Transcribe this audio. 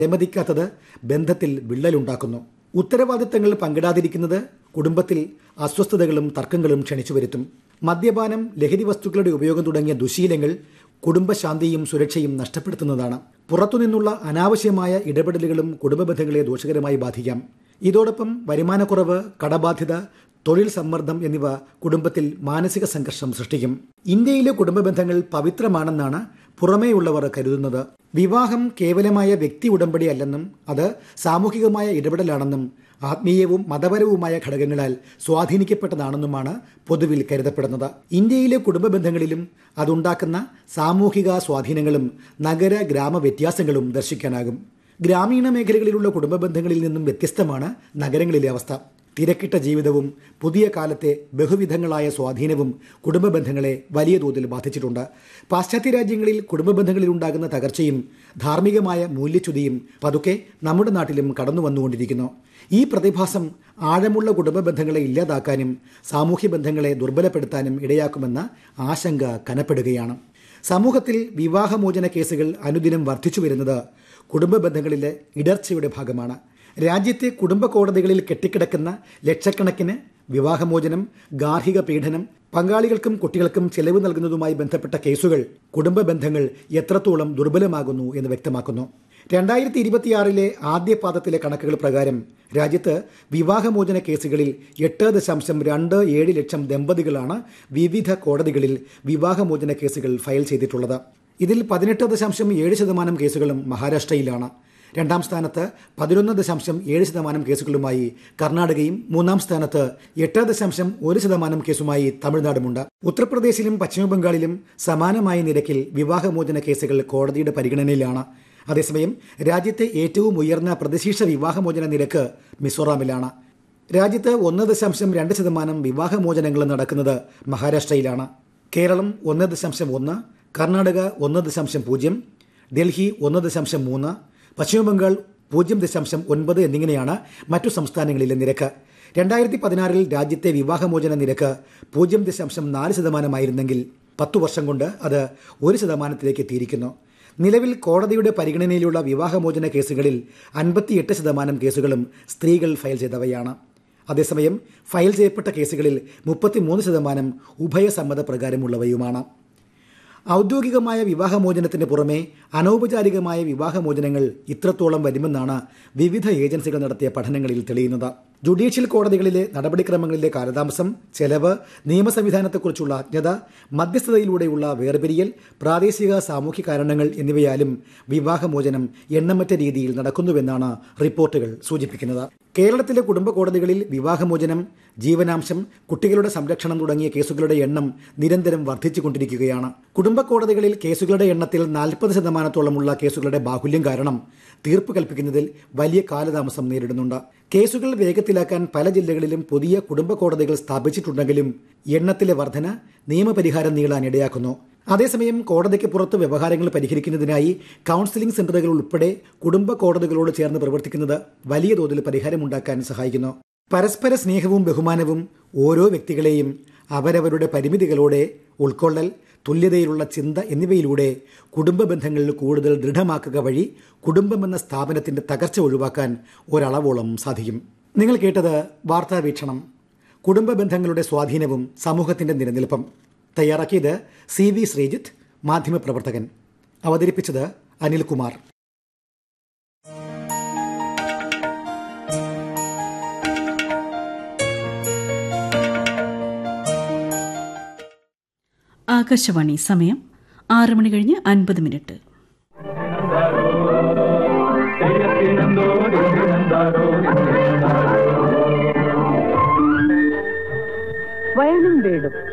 വിലമതിക്കാത്തത് ബന്ധത്തിൽ വിള്ളലുണ്ടാക്കുന്നു ഉത്തരവാദിത്തങ്ങൾ പങ്കിടാതിരിക്കുന്നത് കുടുംബത്തിൽ അസ്വസ്ഥതകളും തർക്കങ്ങളും ക്ഷണിച്ചു വരുത്തും മദ്യപാനം ലഹരി വസ്തുക്കളുടെ ഉപയോഗം തുടങ്ങിയ ദുശീലങ്ങൾ കുടുംബശാന്തിയും സുരക്ഷയും നഷ്ടപ്പെടുത്തുന്നതാണ് പുറത്തുനിന്നുള്ള അനാവശ്യമായ ഇടപെടലുകളും കുടുംബ ബന്ധങ്ങളെ ദോഷകരമായി ബാധിക്കാം ഇതോടൊപ്പം വരുമാനക്കുറവ് കടബാധ്യത തൊഴിൽ സമ്മർദ്ദം എന്നിവ കുടുംബത്തിൽ മാനസിക സംഘർഷം സൃഷ്ടിക്കും ഇന്ത്യയിലെ കുടുംബ ബന്ധങ്ങൾ പവിത്രമാണെന്നാണ് പുറമേയുള്ളവർ കരുതുന്നത് വിവാഹം കേവലമായ വ്യക്തി ഉടമ്പടി അല്ലെന്നും അത് സാമൂഹികമായ ഇടപെടലാണെന്നും ആത്മീയവും മതപരവുമായ ഘടകങ്ങളാൽ സ്വാധീനിക്കപ്പെട്ടതാണെന്നുമാണ് പൊതുവിൽ കരുതപ്പെടുന്നത് ഇന്ത്യയിലെ കുടുംബ ബന്ധങ്ങളിലും അതുണ്ടാക്കുന്ന സാമൂഹിക സ്വാധീനങ്ങളും നഗര ഗ്രാമ വ്യത്യാസങ്ങളും ദർശിക്കാനാകും ഗ്രാമീണ മേഖലകളിലുള്ള കുടുംബ ബന്ധങ്ങളിൽ നിന്നും വ്യത്യസ്തമാണ് നഗരങ്ങളിലെ അവസ്ഥ തിരക്കിട്ട ജീവിതവും പുതിയ കാലത്തെ ബഹുവിധങ്ങളായ സ്വാധീനവും കുടുംബ ബന്ധങ്ങളെ വലിയ തോതിൽ ബാധിച്ചിട്ടുണ്ട് പാശ്ചാത്യ രാജ്യങ്ങളിൽ കുടുംബ ബന്ധങ്ങളിൽ ഉണ്ടാകുന്ന തകർച്ചയും ധാർമ്മികമായ മൂല്യച്യുതിയും പതുക്കെ നമ്മുടെ നാട്ടിലും കടന്നു വന്നുകൊണ്ടിരിക്കുന്നു ഈ പ്രതിഭാസം ആഴമുള്ള കുടുംബ ബന്ധങ്ങളെ ഇല്ലാതാക്കാനും സാമൂഹ്യ ബന്ധങ്ങളെ ദുർബലപ്പെടുത്താനും ഇടയാക്കുമെന്ന ആശങ്ക കനപ്പെടുകയാണ് സമൂഹത്തിൽ വിവാഹമോചന കേസുകൾ അനുദിനം വർദ്ധിച്ചു വരുന്നത് കുടുംബ ബന്ധങ്ങളിലെ ഇടർച്ചയുടെ ഭാഗമാണ് രാജ്യത്തെ കുടുംബ കോടതികളിൽ കെട്ടിക്കിടക്കുന്ന ലക്ഷക്കണക്കിന് വിവാഹമോചനം ഗാർഹിക പീഡനം പങ്കാളികൾക്കും കുട്ടികൾക്കും ചെലവ് നൽകുന്നതുമായി ബന്ധപ്പെട്ട കേസുകൾ കുടുംബ ബന്ധങ്ങൾ എത്രത്തോളം ദുർബലമാകുന്നു എന്ന് വ്യക്തമാക്കുന്നു രണ്ടായിരത്തി ഇരുപത്തിയാറിലെ ആദ്യ പാദത്തിലെ കണക്കുകൾ പ്രകാരം രാജ്യത്ത് വിവാഹമോചന കേസുകളിൽ എട്ട് ദശാംശം രണ്ട് ഏഴ് ലക്ഷം ദമ്പതികളാണ് വിവിധ കോടതികളിൽ വിവാഹമോചന കേസുകൾ ഫയൽ ചെയ്തിട്ടുള്ളത് ഇതിൽ പതിനെട്ട് ദശാംശം ഏഴ് ശതമാനം കേസുകളും മഹാരാഷ്ട്രയിലാണ് രണ്ടാം സ്ഥാനത്ത് പതിനൊന്ന് ദശാംശം ഏഴ് ശതമാനം കേസുകളുമായി കർണാടകയും മൂന്നാം സ്ഥാനത്ത് എട്ട് ദശാംശം ഒരു ശതമാനം കേസുമായി തമിഴ്നാടുമുണ്ട് ഉത്തർപ്രദേശിലും പശ്ചിമബംഗാളിലും സമാനമായ നിരക്കിൽ വിവാഹമോചന കേസുകൾ കോടതിയുടെ പരിഗണനയിലാണ് അതേസമയം രാജ്യത്തെ ഏറ്റവും ഉയർന്ന പ്രതിശീർഷ വിവാഹമോചന നിരക്ക് മിസോറാമിലാണ് രാജ്യത്ത് ഒന്ന് ദശാംശം രണ്ട് ശതമാനം വിവാഹമോചനങ്ങൾ നടക്കുന്നത് മഹാരാഷ്ട്രയിലാണ് കേരളം ഒന്ന് ദശാംശം ഒന്ന് കർണാടക ഒന്ന് ദശാംശം പൂജ്യം ഡൽഹി ഒന്ന് ദശാംശം മൂന്ന് പശ്ചിമബംഗാൾ പൂജ്യം ദശാംശം ഒൻപത് എന്നിങ്ങനെയാണ് മറ്റു സംസ്ഥാനങ്ങളിലെ നിരക്ക് രണ്ടായിരത്തി പതിനാറിൽ രാജ്യത്തെ വിവാഹമോചന നിരക്ക് പൂജ്യം ദശാംശം നാല് ശതമാനമായിരുന്നെങ്കിൽ പത്തു വർഷം കൊണ്ട് അത് ഒരു ശതമാനത്തിലേക്ക് എത്തിയിരിക്കുന്നു നിലവിൽ കോടതിയുടെ പരിഗണനയിലുള്ള വിവാഹമോചന കേസുകളിൽ അൻപത്തിയെട്ട് ശതമാനം കേസുകളും സ്ത്രീകൾ ഫയൽ ചെയ്തവയാണ് അതേസമയം ഫയൽ ചെയ്യപ്പെട്ട കേസുകളിൽ മുപ്പത്തിമൂന്ന് ശതമാനം ഉഭയസമ്മത പ്രകാരമുള്ളവയുമാണ് ഔദ്യോഗികമായ വിവാഹമോചനത്തിന് പുറമെ അനൗപചാരികമായ വിവാഹമോചനങ്ങൾ ഇത്രത്തോളം വരുമെന്നാണ് വിവിധ ഏജൻസികൾ നടത്തിയ പഠനങ്ങളിൽ തെളിയുന്നത് ജുഡീഷ്യൽ കോടതികളിലെ നടപടിക്രമങ്ങളിലെ കാലതാമസം ചെലവ് നിയമ സംവിധാനത്തെക്കുറിച്ചുള്ള അജ്ഞത മധ്യസ്ഥതയിലൂടെയുള്ള വേർപിരിയൽ പ്രാദേശിക സാമൂഹ്യ കാരണങ്ങൾ എന്നിവയാലും വിവാഹമോചനം എണ്ണമറ്റ രീതിയിൽ നടക്കുന്നുവെന്നാണ് റിപ്പോർട്ടുകൾ സൂചിപ്പിക്കുന്നത് കേരളത്തിലെ കുടുംബ കോടതികളിൽ വിവാഹമോചനം ജീവനാംശം കുട്ടികളുടെ സംരക്ഷണം തുടങ്ങിയ കേസുകളുടെ എണ്ണം നിരന്തരം വർദ്ധിച്ചുകൊണ്ടിരിക്കുകയാണ് കുടുംബ കോടതികളിൽ കേസുകളുടെ എണ്ണത്തിൽ നാൽപ്പത് ശതമാനത്തോളമുള്ള കേസുകളുടെ ബാഹുല്യം കാരണം തീർപ്പ് കൽപ്പിക്കുന്നതിൽ വലിയ കാലതാമസം നേരിടുന്നുണ്ട് കേസുകൾ വേഗത്തിലാക്കാൻ പല ജില്ലകളിലും പുതിയ കുടുംബ കോടതികൾ സ്ഥാപിച്ചിട്ടുണ്ടെങ്കിലും എണ്ണത്തിലെ വർധന നിയമപരിഹാരം നീളാൻ ഇടയാക്കുന്നു അതേസമയം കോടതിക്ക് പുറത്ത് വ്യവഹാരങ്ങൾ പരിഹരിക്കുന്നതിനായി കൌൺസിലിംഗ് സെന്ററുകൾ ഉൾപ്പെടെ കുടുംബ കോടതികളോട് ചേർന്ന് പ്രവർത്തിക്കുന്നത് വലിയ തോതിൽ പരിഹാരമുണ്ടാക്കാൻ സഹായിക്കുന്നു പരസ്പര സ്നേഹവും ബഹുമാനവും ഓരോ വ്യക്തികളെയും അവരവരുടെ പരിമിതികളോടെ ഉൾക്കൊള്ളൽ തുല്യതയിലുള്ള ചിന്ത എന്നിവയിലൂടെ കുടുംബ ബന്ധങ്ങൾ കൂടുതൽ ദൃഢമാക്കുക വഴി കുടുംബമെന്ന സ്ഥാപനത്തിന്റെ തകർച്ച ഒഴിവാക്കാൻ ഒരളവോളം സാധിക്കും നിങ്ങൾ കേട്ടത് വാർത്താ വീക്ഷണം കുടുംബ ബന്ധങ്ങളുടെ സ്വാധീനവും സമൂഹത്തിന്റെ നിലനിൽപ്പും തയ്യാറാക്കിയത് സി വി ശ്രീജിത്ത് മാധ്യമപ്രവർത്തകൻ അവതരിപ്പിച്ചത് അനിൽകുമാർ ആകാശവാണി സമയം ആറ് മണി കഴിഞ്ഞ് അൻപത് മിനിറ്റ് വയനും വീടും